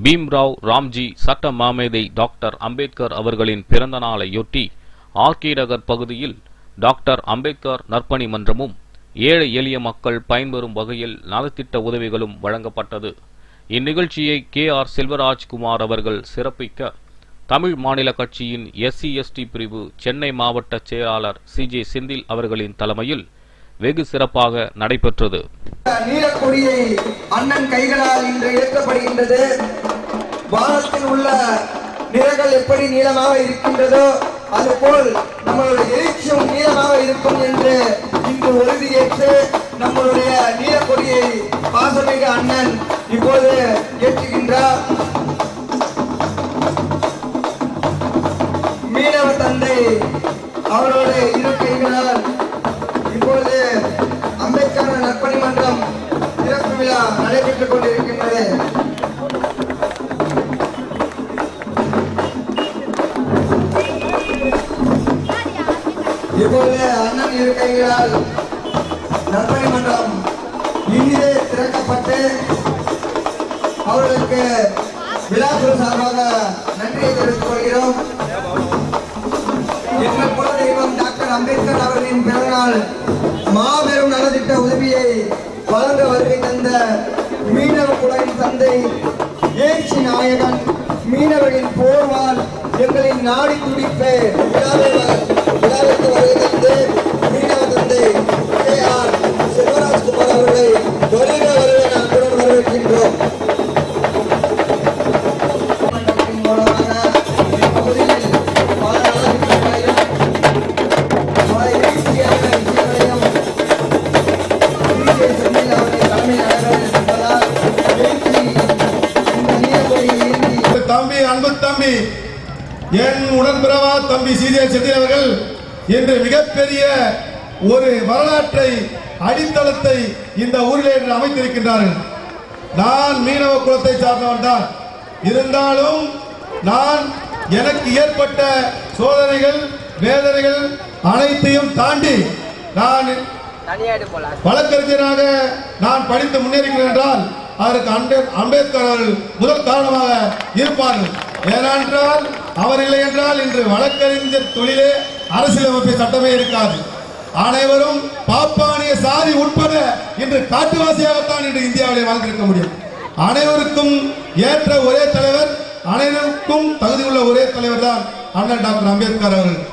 பீம்ராவ் ராம்ஜி சட்ட மாமேதை டாக்டர் அம்பேத்கர் அவர்களின் பிறந்த நாளையொட்டி ஆர்கே நகர் பகுதியில் டாக்டர் அம்பேத்கர் நற்பணி மன்றமும் ஏழை எளிய மக்கள் பயன்பெறும் வகையில் நலத்திட்ட உதவிகளும் வழங்கப்பட்டது இந்நிகழ்ச்சியை கே ஆர் செல்வராஜ் குமார் அவர்கள் சிறப்பிக்க தமிழ் மாநில கட்சியின் எஸ்சி எஸ்டி பிரிவு சென்னை மாவட்ட செயலாளர் சி ஜே செந்தில் அவர்களின் தலைமையில் வெகு சிறப்பாக நடைபெற்றது நீலக்கொடியை அண்ணன் கைகளால் இன்று ஏற்றப்படுகின்றது வானத்தில் உள்ள நிறங்கள் எப்படி நீளமாக இருக்கின்றதோ அதுபோல் நம்மளுடைய எழுச்சியும் நீளமாக இருக்கும் என்று இன்று உறுதியேற்று நம்மளுடைய நீலக்கொடியை பாசமிகு அண்ணன் இப்போது ஏற்றுகின்றார் மீனவ தந்தை அவரோட இரு கைகளால் இப்பொழுது அம்பேத்கர் நற்பணி மன்றம் திறப்பு விழா நடைபெற்றுக் கொண்டிருக்கின்றது இப்பொழுது அண்ணன் இரு கைகளால் நற்பணி மன்றம் இனிதே திறக்கப்பட்டு அவர்களுக்கு விழாக்குழு சார்பாக நன்றியை தெரிவித்துக் கொள்கிறோம் எங்கள் குல தெய்வம் டாக்டர் அம்பேத்கர் அவர்களின் பிறந்தநாள் மாபெரும் நலத்திட்ட உதவியை வழங்க வருகை தந்த மீனவ குலவின் தந்தை ஏச்சி நாயகன் மீனவர்களின் போர்வால் எங்களின் நாடி துடிப்பு விழாவை வ- விழாவிற்கு வருகை தந்து மீனவ தந்தை கே ஆர் சிவராஜ்குமார் அவர்களை வருக வருக நாங்களுடன் வரவேற்கின்றோம் மன்றத்தின் மூலமாக இப்பகுதியில் பல நலத்திட்டங்களையும் பல எழுச்சியான விஷயங்களையும் டிஜே செந்தில் அவர்கள் தலைமை நகரில் இருப்பதால் எழுச்சி இந்த நீலக்கொடியை ஏந்தி தம்பி அன்பு தம்பி என் உடன்பிறவா தம்பி சீதிய செந்தில் அவர்கள் இன்று மிகப்பெரிய ஒரு வரலாற்றை அடித்தளத்தை இந்த ஊரிலே இன்று அமைத்திருக்கின்றார்கள் நான் மீனவ குலத்தை சார்ந்தவன் தான் இருந்தாலும் நான் எனக்கு ஏற்பட்ட சோதனைகள் வேதனைகள் அனைத்தையும் தாண்டி நான் வழக்கறிஞராக நான் படித்து முன்னேறுகிறேன் என்றால் அதற்கு அம்பே- அம்பேத்கர் அவர்கள் முதல் காரணமாக இருப்பார்கள் ஏனென்றால் அவர் இல்லை என்றால் இன்று வழக்கறிஞர் தொழிலே அரசியலமைப்பு சட்டமே இருக்காது அனைவரும் பாப்பானிய சாதி உட்பட இன்று காட்டுவாசியாகத்தான் இன்று இந்தியாவிலே வாழ்ந்திருக்க முடியும் அனைவருக்கும் ஏற்ற ஒரே தலைவர் அனைவருக்கும் தகுதியுள்ள ஒரே தலைவர் தான் அண்ணன் டாக்டர் அம்பேத்கர் அவர்கள்